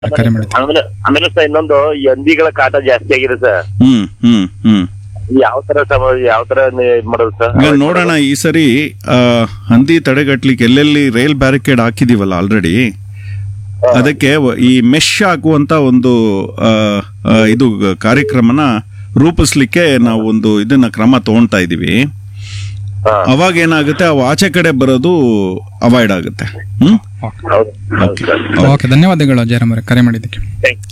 ಕರೆ ಮಾಡಿದ್ದೆ ಆಮೇಲೆ ಆಮೇಲೆ ಸರ್ ಇನ್ನೊಂದು ಈ ಹಂದಿಗಳ ಕಾಟ ಜಾಸ್ತಿ ಆಗಿದೆ ಸರ್ ಹ್ಮ್ ಹ್ಮ್ ಹ್ಮ್ ಯಾವ ತರ ಸಮ ಯಾವ ತರ ನಿ- ಇದ್ ಮಾಡೋದು ಸರ್ ಈಗ ನೋಡೋಣ ಈ ಸರಿ ಆ, ಹಂದಿ ತಡೆಗಟ್ಲಿಕ್ಕೆ ಎಲ್ಲೆಲ್ಲಿ ರೈಲ್ ಬ್ಯಾರಿಕೇಡ್ ಹಾಕಿದೀವಲ್ಲ ಆಲ್ರೆಡಿ ಅದಕ್ಕೆ ವ- ಈ ಮೆಶ್ ಹಾಕುವಂತ ಒಂದು ಆ, ಆ, ಇದು ಕಾರ್ಯಕ್ರಮನ ರೂಪಿಸ್ಲಿಕ್ಕೆ ನಾವು ಒಂದು ಇದನ್ನ ಕ್ರಮ ತಗೊಳ್ತಾ ಇದೀವಿ ಹಾ. ಅವಾಗ ಏನಾಗುತ್ತೆ ಅವು ಆಚೆ ಕಡೆ ಬರೋದು ಅವಾಯ್ಡ್ ಆಗುತ್ತೆ ಹ್ಮ್ ಹೌದು ಹೌದು ಸರ್ ಓಕೆ ಧನ್ಯವಾದಗಳು ಜಯರಾಮ್ ಅವರೇ ಕರೆ ಮಾಡಿದ್ದಕ್ಕೆ Thank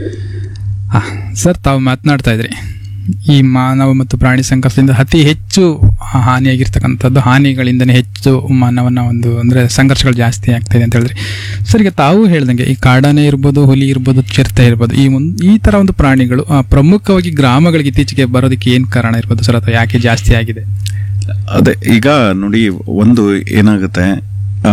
ಹಾ, ಸರ್ ತಾವು ಮಾತನಾಡ್ತಾ ಇದ್ರಿ ಈ ಮಾನವ ಮತ್ತು ಪ್ರಾಣಿ ಸಂಘರ್ಷದಿಂದ ಅತಿ ಹೆಚ್ಚು ಹಾನಿಯಾಗಿರ್ತಕ್ಕಂಥದ್ದು ಹಾನಿಗಳಿಂದನೇ ಹೆಚ್ಚು ಮಾನವನ ಒಂದು ಅಂದರೆ ಸಂಘರ್ಷಗಳು ಜಾಸ್ತಿ ಆಗ್ತಾ ಇದೆ ಅಂತ ಹೇಳಿದ್ರಿ ಸರ್ ಈಗ ತಾವು ಹೇಳ್ದಂಗೆ ಈ ಕಾಡಾನೆ ಇರ್ಬೋದು ಹುಲಿ ಇರ್ಬೋದು ಚಿರತೆ ಇರ್ಬೋದು ಈ ಒಂದು ಈ ಥರ ಒಂದು ಪ್ರಾಣಿಗಳು ಆ, ಪ್ರಮುಖವಾಗಿ ಗ್ರಾಮಗಳಿಗೆ ಇತ್ತೀಚೆಗೆ ಬರೋದಕ್ಕೆ ಏನು ಕಾರಣ ಇರ್ಬೋದು ಸರ್ ಅಥವಾ ಯಾಕೆ ಜಾಸ್ತಿ ಆಗಿದೆ ಅದೇ ಈಗ ನೋಡಿ ಒಂದು ಏನಾಗುತ್ತೆ ಆ,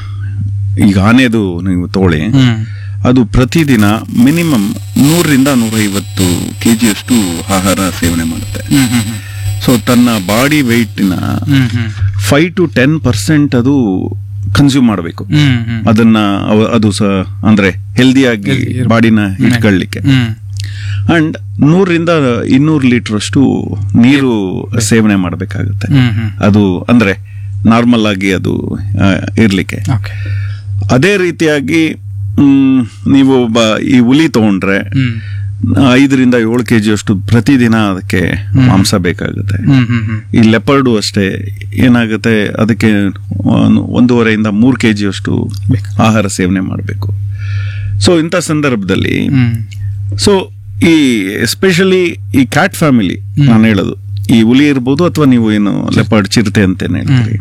ಈಗ ಆನೆದು ನೀವು ತಗೊಳ್ಳಿ ಹ್ಮ್ ಅದು ಪ್ರತಿದಿನ ಮಿನಿಮಮ್ ನೂರರಿಂದ ನೂರೈವತ್ತು ಕೆ ಜಿಯಷ್ಟು ಆಹಾರ ಸೇವನೆ ಮಾಡುತ್ತೆ ಹ್ಮ್ ಹ್ಮ್ ಹ್ಮ್ ಸೊ ತನ್ನ ಬಾಡಿ ವೆಯ್ಟಿನ ಹ್ಮ್ ಹ್ಮ್ ಫೈವ್ ಟು ಟೆನ್ ಪರ್ಸೆಂಟ್ ಅದು ಕನ್ಸ್ಯೂಮ್ ಮಾಡಬೇಕು ಹ್ಮ್ ಹ್ಮ್ ಅದನ್ನ ಅವ- ಅದು ಸ ಅಂದ್ರೆ ಹೆಲ್ದಿಯಾಗಿ Healthy ಇರ್ಬೇಕು. ಬಾಡಿನ ಇಟ್ಕೊಳ್ಳಿಕ್ಕೆ ಹ್ಮ್ ಅಂಡ್ ನೂರಿಂದ ಇನ್ನೂರು ಲೀಟರ್ ಅಷ್ಟು ನೀರು ಸೇವನೆ ಮಾಡಬೇಕಾಗುತ್ತೆ ಹ್ಮ್ ಹ್ಮ್ ಅದು ಅಂದ್ರೆ ನಾರ್ಮಲ್ ಆಗಿ ಅದು ಆ, ಇರ್ಲಿಕ್ಕೆ ಓಕೆ ಅದೇ ರೀತಿಯಾಗಿ ಮ್, ನೀವು ಬ- ಈ ಹುಲಿ ತಗೊಂಡ್ರೆ ಹ್ಮ್ ಐದರಿಂದ ಏಳು ಕೆ ಅಷ್ಟು ಪ್ರತಿದಿನ ಅದಕ್ಕೆ ಮಾಂಸ ಬೇಕಾಗುತ್ತೆ ಹ್ಮ್ ಹ್ಮ್ ಹ್ಮ್ ಈ ಲೆಪರ್ಡು ಅಷ್ಟೇ ಏನಾಗುತ್ತೆ ಅದಕ್ಕೆ ಒಂದು- ಒಂದೂವರೆಯಿಂದ ಮೂರು ಕೆ ಅಷ್ಟು ಆಹಾರ ಸೇವನೆ ಮಾಡಬೇಕು ಸೊ ಇಂಥ ಸಂದರ್ಭದಲ್ಲಿ ಹ್ಮ್ ಸೊ ಈ ಎಸ್ಪೆಷಲಿ ಈ ಕ್ಯಾಟ್ ಫ್ಯಾಮಿಲಿ ನಾನು ಹೇಳೋದು ಈ ಹುಲಿ ಇರ್ಬೋದು ಅಥವಾ ನೀವು ಏನು ಲೆಪರ್ಡ್ ಚಿರತೆ ಅಂತೇನೆ ಹೇಳ್ತೀರಿ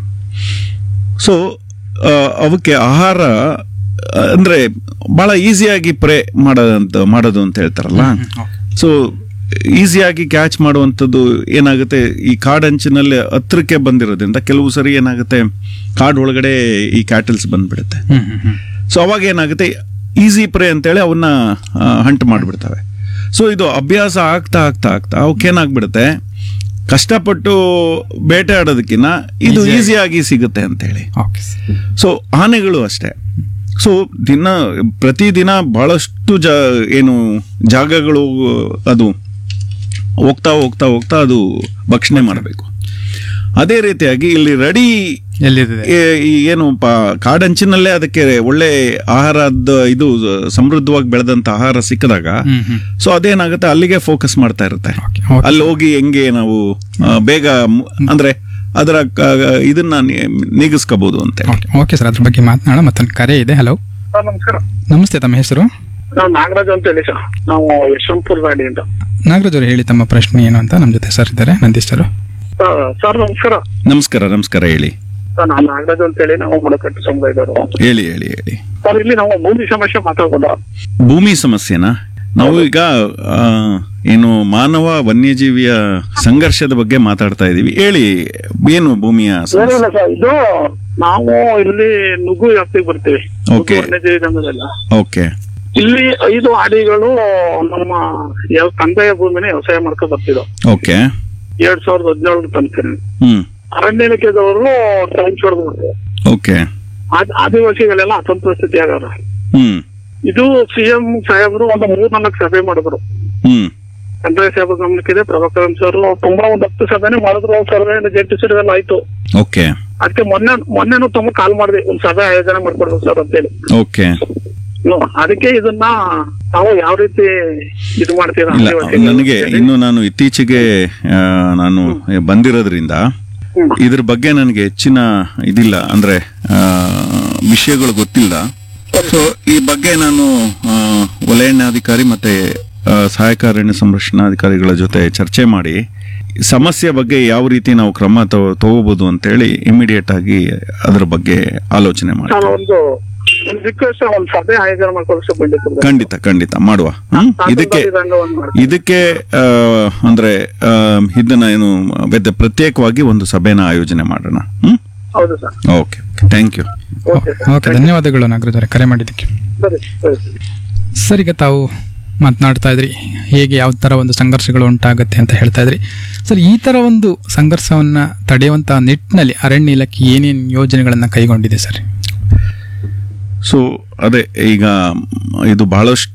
ಸೊ ಅವಕ್ಕೆ ಆಹಾರ ಆ, ಅಂದ್ರೆ ಬಹಳ ಈಸಿಯಾಗಿ ಪ್ರೇ ಮಾಡೋದಂತ ಮಾಡೋದು ಅಂತ ಹೇಳ್ತಾರಲ್ಲ ಸೊ ಈಸಿಯಾಗಿ ಕ್ಯಾಚ್ ಮಾಡುವಂಥದ್ದು ಏನಾಗುತ್ತೆ ಈ ಕಾಡಂಚಿನಲ್ಲಿ ಹತ್ರಕ್ಕೆ ಬಂದಿರೋದ್ರಿಂದ ಕೆಲವು ಸರಿ ಏನಾಗುತ್ತೆ ಕಾಡ್ ಒಳಗಡೆ ಈ ಕ್ಯಾಟಲ್ಸ್ ಬಂದ್ಬಿಡುತ್ತೆ ಹ್ಮ್ ಹ್ಮ್ ಹ್ಮ್ ಸೊ ಅವಾಗ ಏನಾಗುತ್ತೆ ಈಸಿ ಪ್ರೇ ಅಂತೇಳಿ ಅವನ್ನ ಹಂಟ್ ಮಾಡಿಬಿಡ್ತವೆ ಸೊ ಇದು ಅಭ್ಯಾಸ ಆಗ್ತಾ ಆಗ್ತಾ ಆಗ್ತಾ ಅವಕ್ಕೇನಾಗ್ಬಿಡುತ್ತೆ ಕಷ್ಟಪಟ್ಟು ಬೇಟೆ ಆಡೋದಕ್ಕಿಂತ ಇದು ಈಸಿಯಾಗಿ ಸಿಗುತ್ತೆ ಅಂತೇಳಿ ಓಕೆ ಸರ್ ಸೊ ಆನೆಗಳು ಅಷ್ಟೇ ಸೊ ದಿನ ಪ್ರತಿದಿನ ಬಹಳಷ್ಟು ಜ ಏನು ಜಾಗಗಳು ಅದು ಹೋಗ್ತಾ ಹೋಗ್ತಾ ಹೋಗ್ತಾ ಅದು ಭಕ್ಷಣೆ ಮಾಡಬೇಕು ಅದೇ ರೀತಿಯಾಗಿ ಇಲ್ಲಿ ರೆಡಿ ಎಲ್ಲಿದೆ ಈ ಏನು ಪ- ಕಾಡಂಚಿನಲ್ಲೇ ಅದಕ್ಕೆ ಒಳ್ಳೆ ಆಹಾರದ ಇದು ಸಮೃದ್ಧವಾಗಿ ಬೆಳೆದಂತ ಆಹಾರ ಸಿಕ್ಕಿದಾಗ ಹ್ಮ್ ಹ್ಮ್ ಸೊ ಅದೇನಾಗುತ್ತೆ ಅಲ್ಲಿಗೆ ಫೋಕಸ್ ಮಾಡ್ತಾ ಇರುತ್ತೆ ಓಕೆ ಓಕೆ ಅಲ್ಲಿ ಹೋಗಿ ಹೆಂಗೆ ನಾವು ಆ, ಬೇಗ ಮು- ಅಂದ್ರೆ ಅದರ ಕ- ಇದನ್ನ ನಿ- ನೀಗಿಸ್ಕೋಬಹುದು ಅಂತ ಓಕೆ ಓಕೆ ಸರ್ ಅದ್ರ ಬಗ್ಗೆ ಮಾತನಾಡೋಣ ಮತ್ತೊಂದು ಕರೆ ಇದೆ ಹಲೋ ಸರ್ ನಮಸ್ಕಾರ ನಮಸ್ತೆ ತಮ್ಮ ಹೆಸರು ನಾವು ನಾಗರಾಜ್ ಅಂತ ಹೇಳಿ ಸರ್ ನಾವು ಯಶವಂತಪುರ ಗಾಡಿಯಿಂದ ನಾಗರಾಜ್ ಅವರು ಹೇಳಿ ತಮ್ಮ ಪ್ರಶ್ನೆ ಏನು ಅಂತ ನಮ್ಮ ಜೊತೆ ಸರ್ ಇದ್ದಾರೆ ನಂದೀಶ್ ಸರ್ ಸರ್, ಸರ್ ನಮಸ್ಕಾರ ನಮಸ್ಕಾರ ನಮಸ್ಕಾರ ಹೇಳಿ ಸರ್ ನಾನು ನಾಗರಾಜ್ ಅಂತ ಹೇಳಿ ನಾವು ಬುಡಕಟ್ಟು ಸಮುದಾಯದವರು ಹೇಳಿ ಹೇಳಿ ಹೇಳಿ ಸರ್ ಇಲ್ಲಿ ನಾವು ಭೂಮಿ ಸಮಸ್ಯೆ ಮಾತಾಡ್ಬೋದಾ ಭೂಮಿ ಸಮಸ್ಯೆನಾ ನಾವು ಈಗ ಆ, ಏನು ಮಾನವ ವನ್ಯಜೀವಿಯ ಸಂಘರ್ಷದ ಬಗ್ಗೆ ಮಾತಾಡ್ತಾ ಇದೀವಿ ಹೇಳಿ ಏನು ಭೂಮಿಯ ಸಮಸ್ಯೆ ಏನಿಲ್ಲ ಸರ್ ಇದು ನಾವು ಇಲ್ಲಿ ನುಗ್ಗು ವ್ಯಾಪ್ತಿಗೆ ಬರ್ತೀವಿ Okay. ನುಗ್ಗು ವನ್ಯಜೀವಿ ರಂಗದಲ್ಲ ಓಕೆ ಇಲ್ಲಿ ಐದು ಆಡಿಗಳು ನಮ್ಮ ಯಾವ ಕಂದಾಯ ಭೂಮಿನ ವ್ಯವಸಾಯ ಮಾಡ್ಕೊ ಬರ್ತಿದ್ದೋ ಓಕೆ ಎರಡ್ ಸಾವಿರದ ಹದಿನೇಳರ ತನಕ ಹ್ಮ್ ಅರಣ್ಯ ಇಲಾಖೆದವರು ಟೈಮ್ ಹೊಡೆದು ಓಕೆ ಆದಿವಾಸಿಗಳೆಲ್ಲ ಅತಂತ್ರ ಸ್ಥಿತಿ ಆಗ್ಯಾರ ಹ್ಮ್ ಇದು ಸಿಎಂ ಸಾಹೇಬರು ಒಂದು ಮೂರ್ ನಾಲ್ಕು ಸಭೆ ಮಾಡಿದ್ರು ಹ್ಮ್ ಕಂದಾಯ ಸಾಹೇಬ ಗಮನಕ್ಕಿದೆ ಪ್ರಭಾಕರನ್ ಸರ್ ತುಂಬಾ ಒಂದ್ ಹತ್ತು ಸಭೆನೇ ಮಾಡಿದ್ರು ಸರ್ವೆ ಜಡ್ಜಿ ಸಿಡಿವೆಲ್ಲ ಆಯ್ತು ಓಕೆ ಅದಕ್ಕೆ ಮೊನ್ನೆ ಮೊನ್ನೆನೂ ತಮ್ಮ ಕಾಲ್ ಮಾಡಿದೆ ಒಂದ್ ಸಭೆ ಆಯೋಜನೆ ಮಾಡ್ಕೊಡ್ಬೇಕು ಸರ್ ಅಂತೇಳಿ ಓಕೆ ಹ್ಮ್. ಅದಕ್ಕೆ ಇದನ್ನ ತಾವು ಯಾವ ರೀತಿ ಇದು ಮಾಡ್ತೀರಾ ಇಲ್ಲ ಆದಿವಾಸಿಗಳು ನನಗೆ ಅಂತೇಳಿ. ಇನ್ನು ನಾನು ಇತ್ತೀಚೆಗೆ ಆ, ನಾನು ಬಂದಿರೋದ್ರಿಂದ ಹ್ಮ್. ಇದ್ರ ಬಗ್ಗೆ ನನಗೆ ಹೆಚ್ಚಿನ ಇದಿಲ್ಲ ಅಂದ್ರೆ ಆ, ವಿಷಯಗಳು ಗೊತ್ತಿಲ್ಲ ಸೊ ಈ ಬಗ್ಗೆ ನಾನು ಆ, ವಲಯಾರಣ್ಯಾಧಿಕಾರಿ ಮತ್ತೆ ಆ, ಸಹಾಯಕ ಅರಣ್ಯ ಸಂರಕ್ಷಣಾಧಿಕಾರಿಗಳ ಜೊತೆ ಚರ್ಚೆ ಮಾಡಿ ಸಮಸ್ಯೆ ಬಗ್ಗೆ ಯಾವ ರೀತಿ ನಾವು ಕ್ರಮ ತಗೋ- ತಗೋಬಹುದು ಅಂತೇಳಿ ಇಮಿಡಿಯೇಟ್ ಆಗಿ ಅದರ ಬಗ್ಗೆ ಆಲೋಚನೆ ಮಾಡಿ ನಾನು ಒಂದು ಒಂದು ರಿಕ್ವೆಸ್ಟ್ ಒಂದ್ ಸಭೆ ಆಯೋಜನೆ ಮಾಡ್ಕೊಳಕ್ಕೆ ಬಂದಿತ್ತು ಖಂಡಿತ ಖಂಡಿತ ಮಾಡುವ ಹ್ಮ್? ಇದಕ್ಕೆ ಇದಕ್ಕೆ ಆ, ಅಂದ್ರೆ ಆ, ಇದನ್ನ ಏನು ವೆದ- ಪ್ರತ್ಯೇಕವಾಗಿ ಒಂದು ಸಭೆನ ಆಯೋಜನೆ ಮಾಡೋಣ ಹ್ಮ್ ಹೌದು sir okay thank you okay sir okay ಧನ್ಯವಾದಗಳು ನಾಗರಾಜ್ ಅವರೇ ಕರೆ ಮಾಡಿದ್ದಕ್ಕೆ ಸರಿ ಸರಿ ಸರಿ ಸರ್ ಈಗ ತಾವು ಮಾತನಾಡ್ತಾ ಇದ್ರಿ ಹೇಗೆ ಯಾವ ಥರ ಒಂದು ಸಂಘರ್ಷಗಳು ಉಂಟಾಗುತ್ತೆ ಅಂತ ಹೇಳ್ತಾ ಇದ್ರಿ ಸರ್ ಈ ಥರ ಒಂದು ಸಂಘರ್ಷವನ್ನು ತಡೆಯುವಂಥ ನಿಟ್ಟಿನಲ್ಲಿ ಅರಣ್ಯ ಇಲಾಖೆ ಏನೇನು ಯೋಜನೆಗಳನ್ನು ಕೈಗೊಂಡಿದೆ ಸರ್ ಸೊ ಅದೇ ಈಗ ಇದು ಬಹಳಷ್ಟು